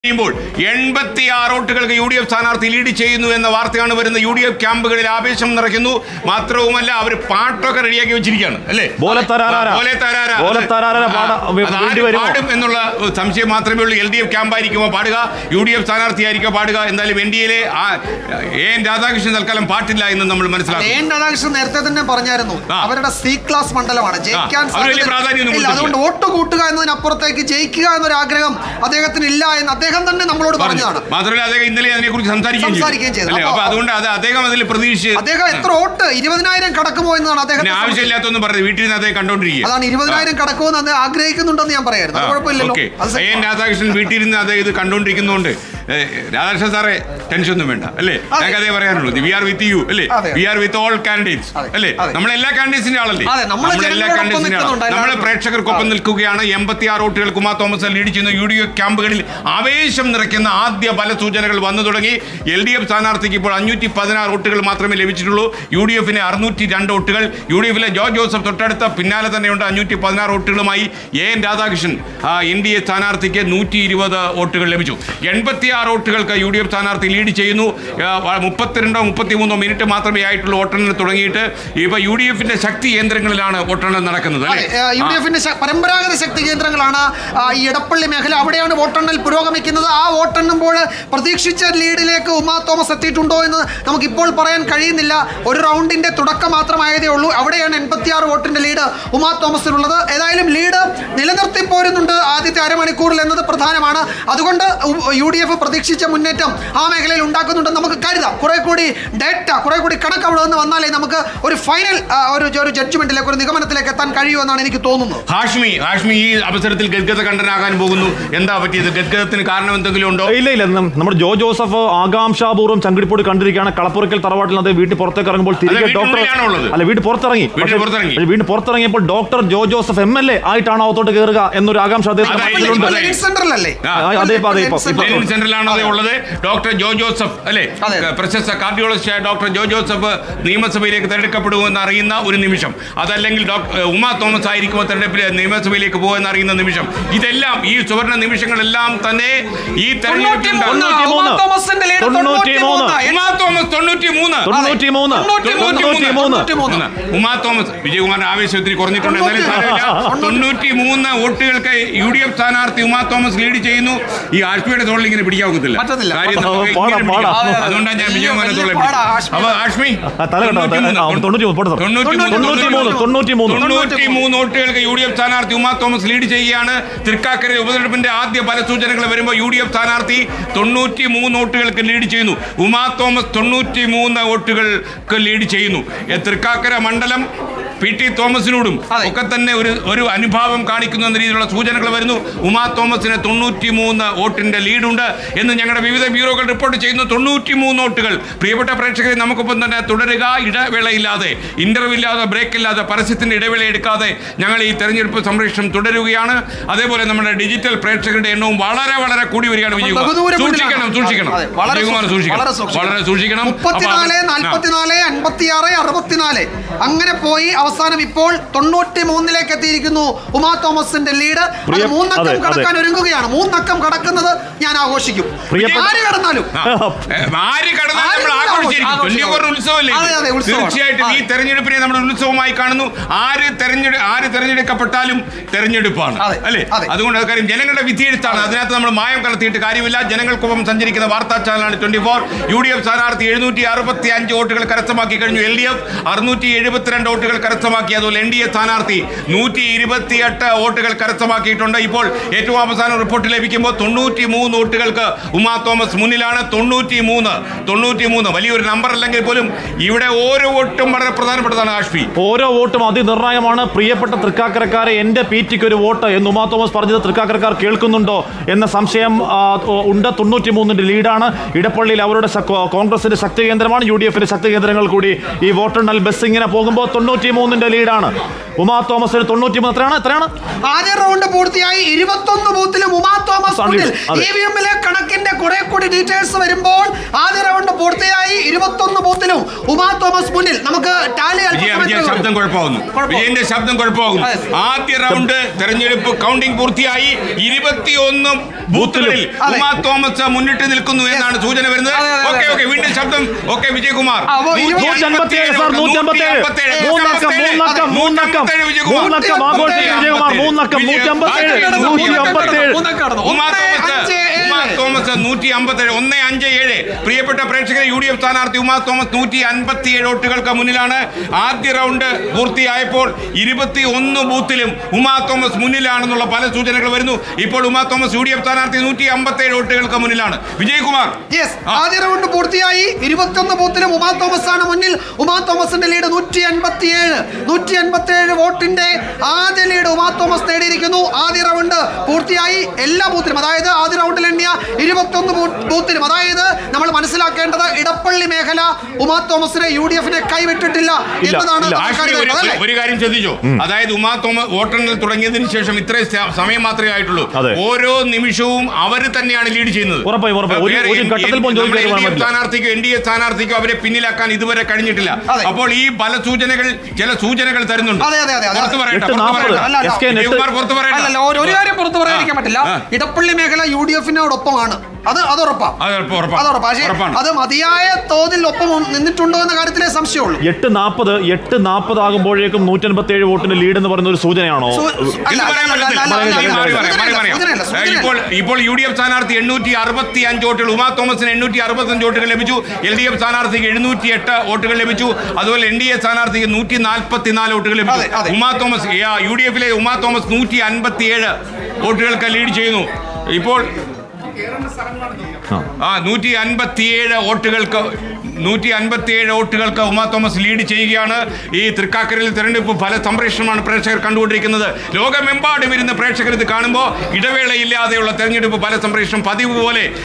ചെയ്യുമ്പോൾ എൺപത്തി ആറ് വോട്ടുകൾക്ക് യു ഡി എഫ് സ്ഥാനാർത്ഥി ലീഡ് ചെയ്യുന്നു എന്ന വാർത്തയാണ് വരുന്നത് യു ഡി എഫ് ക്യാമ്പുകളിൽ ആവേശം നിറയ്ക്കുന്നു മാത്രവുമല്ല അവർ പാട്ടൊക്കെ റെഡിയാക്കി വെച്ചിരിക്കുകയാണ് അല്ലേ ബോലെ തരാരാര. ബോലെ തരാര. ബോലെ തരാരാര ആ, പാട- അത് ആര് വേണ്ടി വരുമോ? പാടും എന്നുള്ള സംശയം മാത്രമേ ഉള്ളൂ എൽ ഡി എഫ് ക്യാമ്പായിരിക്കുമോ പാടുക യു ഡി എഫ് സ്ഥാനാർത്ഥിയായിരിക്കുമോ പാടുക എന്തായാലും എൻ ഡി എയിലെ എ എൻ രാധാകൃഷ്ണൻ തൽക്കാലം പാട്ടില്ല എന്ന് നമ്മൾ മനസ്സിലാക്കും എൻ രാധാകൃഷ്ണൻ നേരത്തെ തന്നെ പറഞ്ഞായിരുന്നു ആ. അവരുടെ സി ക്ലാസ് മണ്ഡലമാണ് ജയിക്കാൻ അവർ വലിയ സാധ്യത- പ്രാധാന്യമൊന്നും ഇല്ല അതുകൊണ്ട് വോട്ട് കൂട്ടുക എന്നതിനപ്പുറത്തേക്ക് ജയിക്കുക എന്നൊരു ആഗ്രഹം അദ്ദേഹത്തിന് ഇല്ല എന്ന് അദ്ദേഹം തന്നെ നമ്മളോട് പറഞ്ഞു. പറഞ്ഞതാണ് മാത്രമല്ല അദ്ദേഹം ഇന്നലെ അതിനെക്കുറിച്ച് സംസാരിക്കുകയും സംസാരിക്കുകയും ചെയ്തു. അല്ലേ? അപ്പൊ- അപ്പൊ അതുകൊണ്ട് അത് അദ്ദേഹം അതിൽ പ്രതീക്ഷിച്ച് അദ്ദേഹം എത്ര വോട്ട് ഇരുപതിനായിരം കടക്കുമോ എന്നാണ് അദ്ദേഹം പിന്നെ ആവശ്യമില്ലാത്തൊന്നും പറഞ്ഞത് വീട്ടിൽ നിന്ന് അദ്ദേഹം കണ്ടോണ്ടിരിക്കുക അതാണ് ഇരുപതിനായിരം കടക്കുമെന്ന് അദ്ദേഹം ആഗ്രഹിക്കുന്നുണ്ടെന്ന് ഞാൻ പറയായിരുന്നു അത് കുഴപ്പമില്ലല്ലോ ഓക്കെ അത് സെ- എൻ രാധാകൃഷ്ണൻ വീട്ടിൽ ഇരുന്ന് അദ്ദേഹം ഇത് കണ്ടുകൊണ്ടിരിക്കുന്നതുകൊണ്ട് ഏ, രാധാകൃഷ്ണൻ സാറേ ടെൻഷൻ ഒന്നും വേണ്ട അല്ലേ ഞങ്ങൾക്ക് അതേ പറയാനുള്ളൂ വി ആർ വിത്ത് യു അല്ലേ അതെ. We are with all candidates അതെ. അല്ലേ അതെ. നമ്മൾ എല്ലാ കാൻഡിഡേറ്റ്സിന്റെ ആളല്ലേ അതെ, നമ്മള് നമ്മൾ എല്ലാ ജനങ്ങളോടൊപ്പം കാൻഡിഡേറ്റ്സിന്റെ നിൽക്കുന്നുണ്ട് നമ്മൾ എല്ലാവരും. പ്രേക്ഷകർക്കൊപ്പം നിൽക്കുകയാണ് എൺപത്തി ആറ് വോട്ടുകൾ കുമാർ തോമസ് ലീഡ് ചെയ്യുന്ന യു ഡി എഫ് ക്യാമ്പുകളിൽ ആവേശം നിറയ്ക്കുന്ന ആദ്യ ഫലസൂചനകൾ വന്നു തുടങ്ങി എൽ ഡി എഫ് സ്ഥാനാർത്ഥിക്ക് ഇപ്പോൾ അഞ്ഞൂറ്റി പതിനാറ് വോട്ടുകൾ മാത്രമേ ലഭിച്ചിട്ടുള്ളൂ യു ഡി എഫിന് അറുന്നൂറ്റി രണ്ട് വോട്ടുകൾ യു ഡി എഫിലെ ജോർജ് ജോസഫ് തൊട്ടടുത്ത പിന്നാലെ തന്നെയുണ്ട് അഞ്ഞൂറ്റി പതിനാറ് വോട്ടുകളുമായി A N Radhakrishnan N D A സ്ഥാനാർത്ഥിക്ക് നൂറ്റി ഇരുപത് വോട്ടുകൾ ലഭിച്ചു എൺപത്തി ആറ് വോട്ടുകൾക്ക് യു ഡി എഫ് സ്ഥാനാർത്ഥി ലീഡ് ചെയ്യുന്നു ആ, വ- മുപ്പത്തിരണ്ടോ മുപ്പത്തിമൂന്നോ മിനിറ്റ് മാത്രമേ ആയിട്ടുള്ളൂ വോട്ടെണ്ണൽ തുടങ്ങിയിട്ട് ഇപ്പൊ യു ഡി എഫിന്റെ ശക്തി കേന്ദ്രങ്ങളിലാണ് വോട്ടെണ്ണൽ നടക്കുന്നത് അതെ, അല്ലേ യു ഡി എഫിന്റെ ശ- പരമ്പരാഗത ശക്തി കേന്ദ്രങ്ങളാണ് ആ, ഈ എടപ്പള്ളി മേഖല അവിടെയാണ് വോട്ടെണ്ണൽ പുരോഗമിക്കുന്നത് ആ വോട്ടെണ്ണുമ്പോൾ പ്രതീക്ഷിച്ച ലീഡിലേക്ക് ഉമാ തോമസ് എത്തിയിട്ടുണ്ടോ എന്ന് നമുക്ക് ഇപ്പോൾ പറയാൻ കഴിയുന്നില്ല ഒരു റൗണ്ടിന്റെ തുടക്കം മാത്രമായതേ ഉള്ളൂ അവിടെയാണ് എൺപത്തിയാറ് വോട്ടിന്റെ ലീഡ് ഉമാ തോമസിനുള്ളത് ഏതായാലും ലീഡ് നിലനിർത്തി പോരുന്നുണ്ട് ആദ്യത്തെ അരമണിക്കൂറിൽ എന്നത് പ്രധാനമാണ് അതുകൊണ്ട് യു ഡി എഫ് പ്രതീക്ഷിച്ച മുന്നേറ്റം ആ മേഖലയിൽ ഉണ്ടാക്കുന്നുണ്ടെന്ന് നമുക്ക് കരുതാം കുറെ കൂടി ഡേറ്റ കുറെ കൂടി കണക്ക് അവിടെ നിന്ന് വന്നാലേ നമുക്ക് ഒരു ഫൈനൽ ഒരു ഒരു ജഡ്ജ്മെന്റിലേക്ക് ഒരു നിഗമനത്തിലേക്ക് എത്താൻ കഴിയുമെന്നാണ് എനിക്ക് തോന്നുന്നത് ഹാഷ്മി ഹാഷ്മി ഈ അവസരത്തിൽ ഗദ്ഗത കണ്ടനാകാൻ പോകുന്നു എന്താ പറ്റിയത് ഗദ്ഗതത്തിന് കാരണം എന്തെങ്കിലും ഉണ്ടോ ഇല്ല ഇല്ല നം- നമ്മുടെ ജോ ജോസഫ് ആകാംക്ഷാപൂർവ്വം ചങ്കിടിപ്പോട് കണ്ടിരിക്കുകയാണ് കളപ്പുറക്കൽ തറവാട്ടിൽ അദ്ദേഹം വീട്ടിൽ പുറത്തേക്ക് ഇറങ്ങുമ്പോൾ തിരികെ വീട്ടിനുള്ളിലാണോ ഡോക്ടർ ഉള്ളത്? അല്ല വീട്ടിൽ പുറത്തിറങ്ങി വീട്ടിൽ പക്ഷേ- പുറത്തിറങ്ങി. പക്ഷേ വീട്ടിൽ പുറത്തിറങ്ങിയപ്പോൾ doctor Jo Joseph M L A ആയിട്ടാണ് അകത്തോട്ട് കയറുക എന്നൊരു ആകാംക്ഷ അദ്ദേഹത്തിന്റെ അതായത് മനസ്സിലുണ്ട് അതെ. ലെനിൻ സെന്ററിലല്ലേ ആ, ആ, അതെ ഇപ്പൊ അതെ ഇപ്പൊ ഇപ്പൊ ലെനിൻ സെന്ററിലാണ് അത് ഉള്ളത് ഡോക്ടർ ജോ ജോസഫ് അല്ലെ അതെ. പ്രശസ്ത കാർഡിയോളജിസ്റ്റായ ഡോക്ടർ ജോ ജോസഫ് നിയമസഭയിലേക്ക് തെരഞ്ഞെടുക്കപ്പെടുമെന്ന് അറിയുന്ന ഒരു നിമിഷം അതല്ലെങ്കിൽ ഡോക്ടർ ഉമാ തോമസ് ആയിരിക്കുമോ തെരഞ്ഞെടുപ്പിൽ നിയമസഭയിലേക്ക് പോകുമെന്ന് അറിയുന്ന നിമിഷം ഇതെല്ലാം ഈ സുവർണ നിമിഷങ്ങളെല്ലാം തന്നെ ഈ തെരഞ്ഞെടുപ്പിൽ തൊണ്ണൂറ്റിമൂന്ന്. തോമസിന്റെ lead തൊണ്ണൂറ്റിമൂന്ന്. ഉമാ തോമസ് തൊണ്ണൂറ്റി മൂന്ന് തൊണ്ണൂറ്റി മൂന്ന് തൊണ്ണൂറ്റി മൂന്ന് തൊണ്ണൂറ്റിമൂന്ന്. ഉമാ തോമസ് വിജയകുമാറിന്റെ ആവേശം ഒത്തിരി കുറഞ്ഞിട്ടുണ്ട് എന്നാലും സാരമില്ല തൊണ്ണൂറ്റി മൂന്ന് വോട്ടുകൾക്ക് യു ഡി എഫ് സ്ഥാനാർത്ഥി ഉമാ തോമസ് ലീഡ് ചെയ്യുന്നു ഈ ആഷ്മിയുടെ തോളിൽ ഇങ്ങനെ പിടിക്കാൻ ഒക്കത്തില്ല പറ്റത്തില്ല. കാര്യം നമുക്ക് പാടാം, ഇങ്ങനെ പാടാം. പിടിക്കാം. അതെ, അതെ. അതുകൊണ്ടാണ് ഞാൻ വലിയ- വിജയകുമാറിന്റെ തോളിൽ വലിയ പാടാ, ആഷ്മി. അപ്പൊ ആഷ്മി ആ, തല കെട്ടോ, തല- ആ, തൊണ്ണൂറ്റി മൂന്ന്, പോട്ടെ സാർ. തൊണ്ണൂറ്റി മൂന്ന്, തൊണ്ണൂറ്റി മൂന്ന്, തൊണ്ണൂറ്റി മൂന്ന്. തൊണ്ണൂറ്റി മൂന്ന് വോട്ടുകൾക്ക് യു ഡി എഫ് സ്ഥാനാർത്ഥി ഉമാ തോമസ് ലീഡ് ചെയ്യുകയാണ് തൃക്കാക്കര ഉപതെരഞ്ഞെടുപ്പിന്റെ ആദ്യ ഫലസൂചനകൾ വരുമ്പോൾ യു ഡി എഫ് സ്ഥാനാർത്ഥി തൊണ്ണൂറ്റി മൂന്ന് വോട്ടുകൾക്ക് ലീഡ് ചെയ്യുന്നു ഉമാ തോമസ് തൊണ്ണൂറ്റി മൂന്ന് വോട്ടുകൾക്ക് ലീഡ് ചെയ്യുന്നു എ, തൃക്കാക്കര മണ്ഡലം പി ടി തോമസിനോടും അതെ. ഒക്കെ തന്നെ ഒരു ഒരു അനുഭാവം കാണിക്കുന്ന എന്ന രീതിയിലുള്ള സൂചനകൾ വരുന്നു ഉമാ തോമസിന് തൊണ്ണൂറ്റി മൂന്ന് വോട്ടിന്റെ ലീഡുണ്ട് എന്ന് ഞങ്ങളുടെ വിവിധ ബ്യൂറോകൾ റിപ്പോർട്ട് ചെയ്യുന്നു തൊണ്ണൂറ്റി മൂന്ന് വോട്ടുകൾ പ്രിയപ്പെട്ട പ്രേക്ഷകരെ നമുക്കൊപ്പം തന്നെ തുടരുക ഇടവേളയില്ലാതെ ഇന്റർവ്യൂ ഇല്ലാതെ ബ്രേക്ക് ഇല്ലാതെ പരസ്യത്തിന്റെ ഇടവേള എടുക്കാതെ ഞങ്ങൾ ഈ തെരഞ്ഞെടുപ്പ് സംരക്ഷണം തുടരുകയാണ് അതേപോലെ നമ്മുടെ ഡിജിറ്റൽ പ്രേക്ഷകരുടെ എണ്ണവും വളരെ വളരെ കൂടി വരികയാണ് വിജയകുമാർ ബഹുദൂരം സൂക്ഷിക്കണം മുന്നിലാണ്. സൂക്ഷിക്കണം അതെ, വളരെ വിജയകുമാർ സൂക്ഷിക്കണം. വളരെ സൂക്ഷിക്കണം സൂക്ഷിക്കണം. വളരെ സൂക്ഷിക്കണം മുപ്പത്തിനാല് അപ്പൊ- ആ. നാൽപ്പത്തിനാല് അൻപത്തിയാറ് അറുപത്തിനാല് അങ്ങനെ പോയി അവസാനം ഇപ്പോൾ തൊണ്ണൂറ്റി മൂന്നിലേക്ക് എത്തിയിരിക്കുന്നു ഉമാ തോമസിന്റെ ലീഡ് അത് പ്രിയ- അതെ, മൂന്നക്കം അതെ. കടക്കാൻ ഒരുങ്ങുകയാണ് മൂന്നക്കം കടക്കുന്നത് ഞാൻ ആഘോഷിക്കും പ്രിയപ്പെട്ട- ആര് കടന്നാലും ആ. ഏ, ആര് കടന്നാൽ ആര് നമ്മൾ കടന്നാലും ആഘോഷിച്ചിരിക്കും ആഘോഷിക്കും. ട്വന്റി ഫോർ ഉത്സവമല്ലേ ഇത്? അതെ, അതെ, ഉത്സവമാണ്. തീർച്ചയായിട്ടും ഈ അതെ. തെരഞ്ഞെടുപ്പിനെ നമ്മൾ ഉത്സവമായി കാണുന്നു ആര് തെരഞ്ഞെടു ആര് തെരഞ്ഞെടുക്കപ്പെട്ടാലും തെരഞ്ഞെടുപ്പാണ് അതെ, അല്ലേ അതെ. അതുകൊണ്ട് അത് കാര്യം ജനങ്ങളുടെ വിധിയെഴുത്താണ് അതിനകത്ത് നമ്മൾ മായം കലർത്തിയിട്ട് കാര്യമില്ല ജനങ്ങൾക്കൊപ്പം സഞ്ചരിക്കുന്ന വാർത്താ ചാനലാണ് twenty four U D F സ്ഥാനാർത്ഥി എഴുന്നൂറ്റി അറുപത്തി അഞ്ച് വോട്ടുകൾ കരസ്ഥമാക്കി കഴിഞ്ഞു എൽ ഡി എഫ് അറുന്നൂറ്റി എഴുപത്തിരണ്ട് വോട്ടുകൾ കരസ്ഥമാക്കി അതുപോലെ എൻ ഡി എ സ്ഥാനാർത്ഥി നൂറ്റി ഇരുപത്തിയെട്ട് വോട്ടുകൾ കരസ്ഥമാക്കിയിട്ടുണ്ട് ഇപ്പോൾ ഏറ്റവും അവസാന റിപ്പോർട്ട് ലഭിക്കുമ്പോൾ തൊണ്ണൂറ്റി മൂന്ന് വോട്ടുകൾക്ക് ഉമാ തോമസ് മുന്നിലാണ് തൊണ്ണൂറ്റി മൂന്ന് തൊണ്ണൂറ്റി മൂന്ന് വലിയൊരു നമ്പർ അല്ലെങ്കിൽ പോലും ഇവിടെ ഓരോ വോട്ടും വളരെ പ്രധാനപ്പെട്ടതാണ് ആഷ്മി ഓരോ വോട്ടും അതിനിർണായകമാണ് പ്രിയപ്പെട്ട തൃക്കാക്കരക്കാരെ എന്റെ പീറ്റിക്ക് ഒരു വോട്ട് എന്ന് ഉമാ തോമസ് പറഞ്ഞത് തൃക്കാക്കരക്കാർ കേൾക്കുന്നുണ്ടോ എന്ന സംശയം ആ, ഉണ്ട് തൊണ്ണൂറ്റി മൂന്നിന്റെ ലീഡാണ് ഇടപ്പള്ളിയിൽ അവരുടെ ശ- കോൺഗ്രസിന്റെ ശക്തി കേന്ദ്രമാണ് യു ഡി എഫിന്റെ ശക്തി കേന്ദ്രങ്ങൾ കൂടി ഈ വോട്ടെണ്ണൽ ബസ് ഇങ്ങനെ പോകുമ്പോൾ തൊണ്ണൂറ്റി മൂന്നിന്റെ ലീഡാണ് ഉമാ തോമസിന് തൊണ്ണൂറ്റി മൂന്ന് എത്രയാണ് എത്രയാണ് ആദ്യ റൗണ്ട് പൂർത്തിയായി ഇരുപത്തൊന്ന് ബൂത്തിലും ഉമാ തോമസ് സണ്ണി, മുന്നിൽ അതെ. ഇ വി എമ്മിലെ കണക്കിന്റെ കുറെ കൂടി ഡീറ്റെയിൽസ് വരുമ്പോൾ ആദ്യ റൗണ്ട് പൂർത്തിയായി ഇരുപത്തൊന്ന് ബൂത്തിലും ഉമാ തോമസ് മുന്നിൽ നമുക്ക് ടാലി വിജയ വിജയ ശബ്ദം കുഴപ്പമാകുന്നു കുഴപ്പം. വിജയന്റെ ശബ്ദം കുഴപ്പമാകുന്നു അതെ. ആദ്യ റൗണ്ട് തെരഞ്ഞെടുപ്പ് കൗണ്ടിംഗ് പൂർത്തിയായി ഇരുപത്തിയൊന്ന് ബൂത്തുകളിൽ അതെ. ഉമാ തോമസ് മുന്നിട്ട് നിൽക്കുന്നു എന്നാണ് സൂചന വരുന്നത് അതെ, അതെ, ഓക്കെ അതെ. ഓക്കെ വീണ്ടും ശബ്ദം ഓക്കെ വിജയകുമാർ ആ, അപ്പോൾ ഇരുപത്തി നൂറ്റി അൻപത്തിയേഴ് സാർ നൂറ്റി അമ്പത്തേഴ് മൂന്നക്കം മൂന്നക്കം മൂന്നക്കം മൂന്നക്കം ആഘോഷിക്കും വിജയകുമാർ മൂന്നക്കം നൂറ്റി അമ്പത്തേഴ് നൂറ്റി അമ്പത്തേഴ് ഉമാ ഒന്ന് തോമസ് അഞ്ച് ഏഴ്. ഉമാ തോമസ് നൂറ്റി അമ്പത്തേഴ് ഒന്ന് അഞ്ച് ഏഴ് പ്രിയപ്പെട്ട പ്രേക്ഷകരെ യു ഡി എഫ് സ്ഥാനാർത്ഥി ഉമാ തോമസ് നൂറ്റി അൻപത്തിയേഴ് വോട്ടുകൾക്ക് മുന്നിലാണ് ആദ്യ റൗണ്ട് പൂർത്തിയായപ്പോൾ ഇരുപത്തി ഒന്ന് ബൂത്തിലും ഉമാ തോമസ് മുന്നിലാണെന്നുള്ള പല സൂചനകൾ വരുന്നു ഇപ്പോൾ Uma Thomas U D F സ്ഥാനാർത്ഥി നൂറ്റി അമ്പത്തേഴ് വോട്ടുകൾക്ക് മുന്നിലാണ് വിജയകുമാർ യെസ് ആ. ആദ്യ റൗണ്ട് പൂർത്തിയായി ഇരുപത്തിയൊന്ന് ബൂത്തിലും ഉമാ തോമസ് ആണ് മുന്നിൽ ഉമാ തോമസിന്റെ ലീഡ് നൂറ്റി അൻപത്തിയേഴ് നൂറ്റി അൻപത്തിയേഴ് വോട്ടിന്റെ ആദ്യ ലീഡ് ഉമാ തോമസ് നേടിയിരിക്കുന്നു ആദ്യ റൗണ്ട് പൂർത്തിയായി എല്ലാ ബൂത്തിലും അതായത് ആദ്യ റൗണ്ടിൽ എണ്ണിയ ഇരുപത്തിയൊന്ന് ബൂത്തിലും അതായത് നമ്മൾ മനസ്സിലാക്കേണ്ടത് ഇടപ്പള്ളി മേഖല ഉമാ തോമസിനെ യു ഡി എഫിനെ കൈവിട്ടിട്ടില്ല ഇല്ല, എന്നതാണ് ഇല്ല. നമുക്ക് ആഷ്മി, ഒരു- അറിയേണ്ടത്, അല്ലേ? ഒരു കാര്യം ശ്രദ്ധിച്ചോ അതായത് ഉമാ തോമസ് വോട്ടെണ്ണൽ തുടങ്ങിയതിന് ശേഷം ഇത്രയും സ- സമയം മാത്രമേ ആയിട്ടുള്ളൂ അതെ. ഓരോ നിമിഷവും അവർ തന്നെയാണ് ലീഡ് ചെയ്യുന്നത് ഉറപ്പായും, ഉറപ്പായും. ഒരു- വേറെ ഒരു എൻ- ഘട്ടത്തിൽ എൻ- പോലും ചോദിക്കാൻ നമ്മുടെ പോകാൻ LDF പറ്റില്ല. സ്ഥാനാർത്ഥിക്കോ എൻ ഡി എ സ്ഥാനാർത്ഥിക്കോ അവരെ പിന്നിലാക്കാൻ ഇതുവരെ കഴിഞ്ഞിട്ടില്ല അതെ. അപ്പോൾ ഈ പല സൂചനകൾ ചില സൂചനകൾ തരുന്നുണ്ട് അതെ, അതെ, അതെ, അതെ. പുറത്ത് പറയട്ടെ, എട്ട് പുറത്ത് നാൽപ്പത്. പറയട്ടെ. അല്ല, അല്ല. എസ് കെ നെട്ട് വിജയകുമാർ പുറത്ത് പറയട്ടെ. അല്ലല്ല ഒരു ഒരു കാര്യം പുറത്ത് പറയാതിരിക്കാൻ പറ്റില്ല ആ. ഇടപ്പള്ളി മേഖല യു ഡി എഫിനോടൊപ്പമാണ് അത് അത് ഉറപ്പാ അത് ഉറപ്പ്, ഉറപ്പാണ്. അത് ഉറപ്പാ പക്ഷേ ഉറപ്പാണ്. അത് മതിയായ തോതിൽ ഒപ്പം നിന്നിട്ടുണ്ടോ എന്ന കാര്യത്തിലേ സംശയമുള്ളൂ എട്ട് നാൽപ്പത് എട്ട് നാൽപ്പത് ആകുമ്പോഴേക്കും നൂറ്റൻപത്തി വോട്ടിന് ലീഡ് എന്ന് പറയുന്ന ഒരു സൂചനയാണോ സു- സു- അല്ല, ഇത് പറയാൻ അല്ല, പറ്റത്തില്ല. അല്ല, അല്ല, മാറി അല്ല, പറയാം, സൂചനയല്ല, മാറി പറയാം. സൂചനയല്ല, സൂചനയല്ല. ഇപ്പോൾ ഇപ്പോൾ യു ഡി എഫ് സ്ഥാനാർത്ഥി എണ്ണൂറ്റി അറുപത്തി അഞ്ച് വോട്ടുകൾ ഉമാ തോമസിന് എണ്ണൂറ്റി അറുപത്തഞ്ച് വോട്ടുകൾ ലഭിച്ചു എൽ ഡി എഫ് സ്ഥാനാർത്ഥിക്ക് എഴുന്നൂറ്റി എട്ട് വോട്ടുകൾ ലഭിച്ചു അതുപോലെ എൻ ഡി എ സ്ഥാനാർത്ഥിക്ക് നൂറ്റി നാൽപ്പത്തി നാല് വോട്ടുകൾ അതെ, ലഭിച്ചു അതെ. ഉമാ തോമസ് യു ഡി എഫിലെ ഉമാ തോമസ് നൂറ്റി അൻപത്തി ഏഴ് വോട്ടുകൾക്ക് ലീഡ് ചെയ്യുന്നു ഇപ്പോൾ ആ നൂറ്റി അൻപത്തിയേഴ് വോട്ടുകൾക്ക് നൂറ്റി അൻപത്തിയേഴ് വോട്ടുകൾക്ക് ഉമാ തോമസ് ലീഡ് ചെയ്യുകയാണ് ഈ തൃക്കാക്കരയിൽ തെരഞ്ഞെടുപ്പ് ഫല സംപ്രേഷണമാണ് പ്രേക്ഷകർ കണ്ടുകൊണ്ടിരിക്കുന്നത് ലോകമെമ്പാടും ഇരുന്ന് പ്രേക്ഷകർ ഇത് കാണുമ്പോൾ ഇടവേളയില്ലാതെയുള്ള തെരഞ്ഞെടുപ്പ് ഫല സംപ്രേഷണം പതിവ് പോലെ